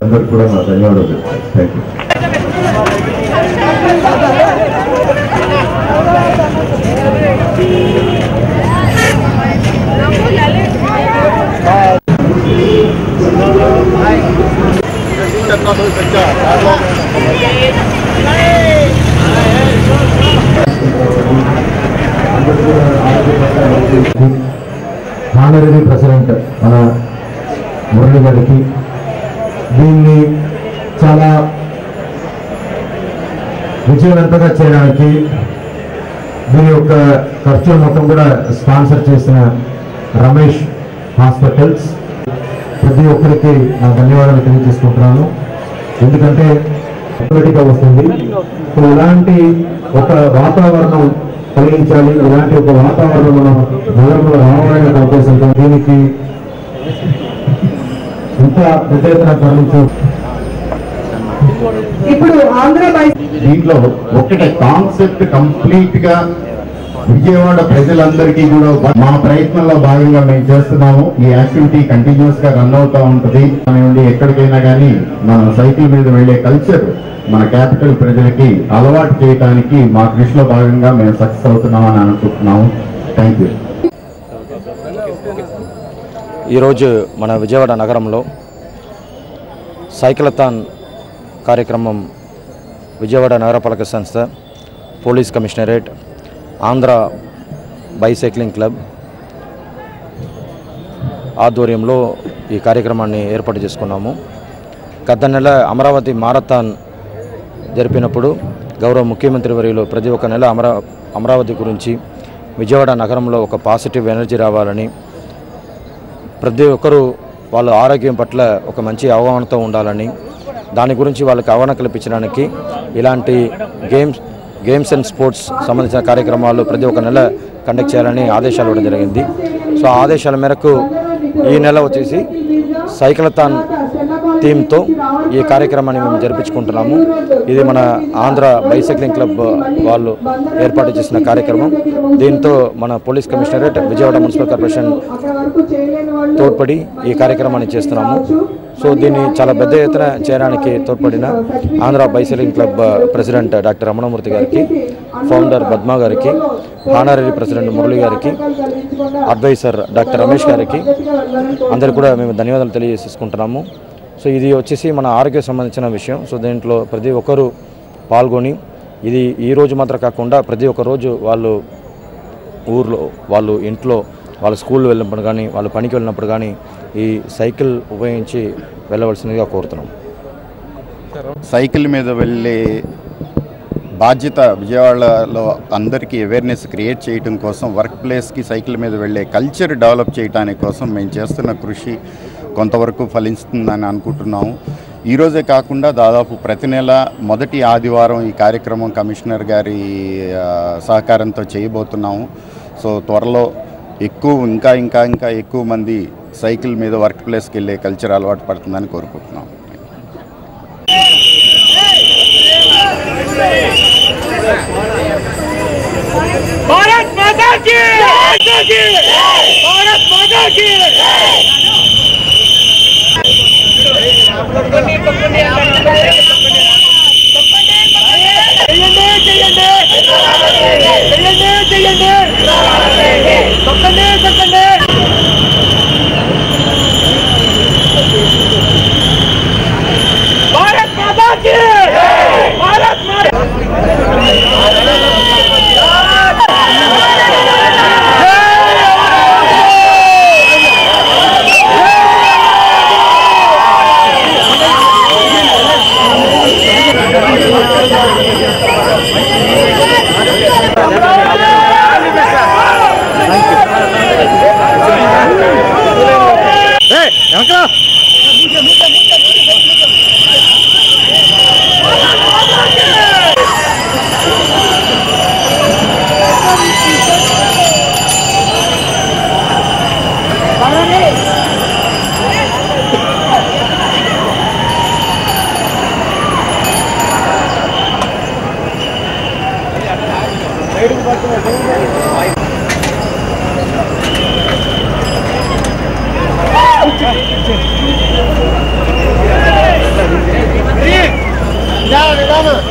అందరికి కూడా నా ధన్యవాదాలు చెప్తాను థ్యాంక్ యూ ఆనరీ ప్రెసిడెంట్ మన మురళి గారికి దీన్ని చాలా విజయవంతంగా చేయడానికి దీని యొక్క ఖర్చు మొత్తం కూడా స్పాన్సర్ చేసిన రమేష్ హాస్పిటల్స్ ప్రతి ఒక్కరికి నా ధన్యవాదాలు తెలియజేసుకుంటున్నాను ఎందుకంటే ఆటోమేటిక్గా వస్తుంది సో ఇలాంటి ఒక వాతావరణం కలిగించాలి ఇలాంటి ఒక వాతావరణం మనం నగరంలో రావాలనే ఉద్దేశంతో దీనికి ఇంకా పెద్ద ఎత్తున తరలించు ఇప్పుడు ఆంధ్ర బై దీంట్లో ఒకటే కాన్సెప్ట్ కంప్లీట్ గా విజయవాడ ప్రజలందరికీ కూడా మా ప్రయత్నంలో భాగంగా మేము చేస్తున్నాము ఈ యాక్టివిటీ కంటిన్యూస్ గా రన్ అవుతా ఉంటది కానివ్వండి ఎక్కడికైనా కానీ మనం సైకిల్ మీద వెళ్లే కల్చర్ మన క్యాపిటల్ ప్రజలకి అలవాటు చేయడానికి మా కృషిలో భాగంగా మేము సక్సెస్ అవుతున్నామని అనుకుంటున్నాము థ్యాంక్ యూ ఈరోజు మన విజయవాడ నగరంలో సైకిలథాన్ కార్యక్రమం విజయవాడ నగరపాలక సంస్థ police commissionerate Andhra bicycling club ఆధ్వర్యంలో ఈ కార్యక్రమాన్ని ఏర్పాటు చేసుకున్నాము గత నెల అమరావతి మారథాన్ జరిపినప్పుడు గౌరవ ముఖ్యమంత్రి వర్యులు ప్రతి ఒక్క నెల అమరా అమరావతి గురించి విజయవాడ నగరంలో ఒక పాజిటివ్ ఎనర్జీ రావాలని ప్రతి ఒక్కరూ వాళ్ళ ఆరోగ్యం పట్ల ఒక మంచి అవగాహనతో ఉండాలని దాని గురించి వాళ్ళకి అవగాహన కల్పించడానికి ఇలాంటి గేమ్స్ గేమ్స్ అండ్ స్పోర్ట్స్ సంబంధించిన కార్యక్రమాలు ప్రతి ఒక్క నెల కండక్ట్ చేయాలని ఆదేశాలు ఇవ్వడం జరిగింది సో ఆ ఆదేశాల మేరకు ఈ నెల వచ్చేసి సైకిలథాన్ థీమ్తో ఈ కార్యక్రమాన్ని మేము జరిపించుకుంటున్నాము ఇది మన ఆంధ్ర బైసైక్లింగ్ క్లబ్ వాళ్ళు ఏర్పాటు చేసిన కార్యక్రమం దీంతో మన police commissionerate Vijayawada municipal corporation తోడ్పడి ఈ కార్యక్రమాన్ని చేస్తున్నాము సో దీన్ని చాలా పెద్ద ఎత్తున చేయడానికి తోడ్పడిన Andhra bicycling club president doctor Ramanamurthy గారికి ఫౌండర్ పద్మా గారికి హానరీ ప్రెసిడెంట్ మురళి గారికి అడ్వైజర్ డాక్టర్ రమేష్ గారికి అందరికీ కూడా మేము ధన్యవాదాలు తెలియజేసుకుంటున్నాము సో ఇది వచ్చేసి మన ఆరోగ్య సంబంధించిన విషయం సో దీంట్లో ప్రతి ఒక్కరూ పాల్గొని ఇది ఈ రోజు మాత్రం కాకుండా ప్రతి ఒక్క రోజు వాళ్ళు ఊర్లో వాళ్ళు ఇంట్లో వాళ్ళ స్కూల్ వెళ్ళినప్పుడు కానీ వాళ్ళ పనికి వెళ్ళినప్పుడు కానీ ఈ సైకిల్ ఉపయోగించి వెళ్ళవలసిందిగా కోరుతున్నాం సైకిల్ మీద వెళ్ళే బాధ్యత విజయవాడలో అందరికీ అవేర్నెస్ క్రియేట్ చేయడం కోసం వర్క్ ప్లేస్కి సైకిల్ మీద వెళ్ళే కల్చర్ డెవలప్ చేయడానికి కోసం మేము చేస్తున్న కృషి కొంతవరకు ఫలిస్తుందని అనుకుంటున్నాము ఈరోజే కాకుండా దాదాపు ప్రతి నెల మొదటి ఆదివారం ఈ కార్యక్రమం కమిషనర్ గారి ఆ, సహకారంతో చేయబోతున్నాము సో త్వరలో ఎక్కువ ఇంకా ఇంకా ఇంకా ఎక్కువ మంది సైకిల్ మీద వర్క్ ప్లేస్కి వెళ్ళే కల్చర్ అలవాటు పడుతుందని కోరుకుంటున్నాం भारत माता की भारत माता की చెయ్యండి చెయ్యండి చెయ్యండి చెయ్యండి తొక్కండి తొక్కండి భారత్ మాతా की భారత్ మాతా Thank you. నిదానం